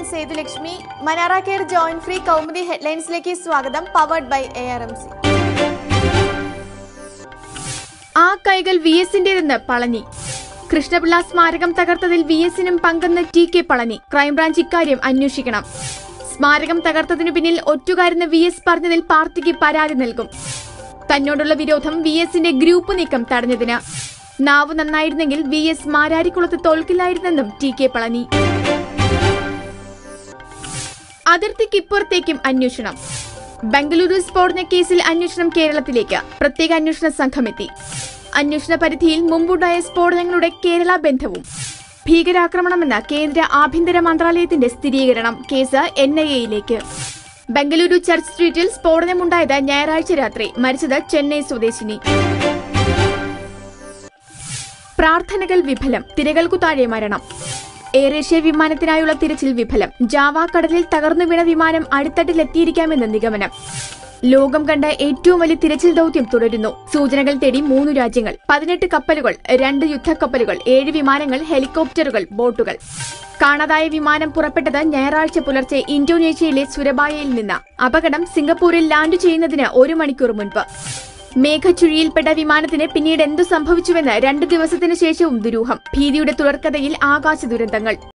ഞാൻ സേതുലക്ഷ്മി മനാറ care joint free Kaumudi ഹെഡ്ലൈൻസിലേക്ക് സ്വാഗതം powered by A R M C ആ കൈകൾ വി എസിന്റേതെന്ന് പളനി കൃഷ്ണപിള്ള സ്മാരകം തകർത്തതിൽ വി എസിനും പങ്കെന്ന് ടി കെ പളനി ക്രൈംബ്രാഞ്ച് ഇക്കാര്യം അന്വേഷിക്കണം സ്മാരകം തകർത്തതിനു പിന്നിൽ ഒറ്റുകാരെന്ന് വി എസ് പറഞ്ഞതിൽ പാർട്ടിക്ക് പരാതി നൽകും തന്നോടുള്ള വിരോധം വി എസിന്റെ ഗ്രൂപ്പ് നീക്കം തടഞ്ഞതിന് നാവ് നന്നായിരുന്നെങ്കിൽ വി എസ് മാരാരിക്കുളത്ത് തോൽക്കില്ലായിരുന്നെന്നും ടി കെ പളനി അതിർത്തിക്കിപ്പുറത്തേക്കും അന്വേഷണം ബംഗളൂരു സ്ഫോടന കേസിൽ അന്വേഷണം കേരളത്തിലേക്ക് പ്രത്യേക അന്വേഷണ സംഘമെത്തി അന്വേഷണ പരിധിയിൽ മുമ്പുണ്ടായ സ്ഫോടനങ്ങളുടെ കേരള ബന്ധവും ഭീകരാക്രമണമെന്ന കേന്ദ്ര ആഭ്യന്തര മന്ത്രാലയത്തിന്റെ സ്ഥിരീകരണം കേസ് എൻ ഐ എയിലേക്ക് ബംഗളൂരു ചർച്ച് സ്ട്രീറ്റിൽ സ്ഫോടനമുണ്ടായത് ഞായറാഴ്ച രാത്രി മരിച്ചത് ചെന്നൈ സ്വദേശിനി പ്രാർത്ഥനകൾ വിഫലം തിരകൾക്കു താഴെ മരണം എയർ ഏഷ്യ വിമാനത്തിനായുള്ള തിരച്ചിൽ വിഫലം ജാവ കടലിൽ തകർന്നു വീണ വിമാനം അടിത്തട്ടിലെത്തിയിരിക്കാമെന്ന് നിഗമനം ലോകം കണ്ട ഏറ്റവും വലിയ തിരച്ചിൽ ദൌത്യം തുടരുന്നു സൂചനകൾ തേടി മൂന്ന് രാജ്യങ്ങൾ പതിനെട്ട് കപ്പലുകൾ രണ്ട് യുദ്ധക്കപ്പലുകൾ ഏഴ് വിമാനങ്ങൾ ഹെലികോപ്റ്ററുകൾ ബോട്ടുകൾ കാണാതായ വിമാനം പുറപ്പെട്ടത് ഞായറാഴ്ച പുലർച്ചെ ഇന്തോനേഷ്യയിലെ സുരബായയിൽ നിന്ന് അപകടം സിംഗപ്പൂരിൽ ലാൻഡ് ചെയ്യുന്നതിന് ഒരു മണിക്കൂർ മുൻപ് മേഘച്ചുഴിയിൽപ്പെട്ട വിമാനത്തിന് പിന്നീട് എന്തു സംഭവിച്ചുവെന്ന് രണ്ടു ദിവസത്തിനു ശേഷവും ദുരൂഹം ഭീതിയുടെ തുടർക്കഥയിൽ ആകാശ ദുരന്തങ്ങൾ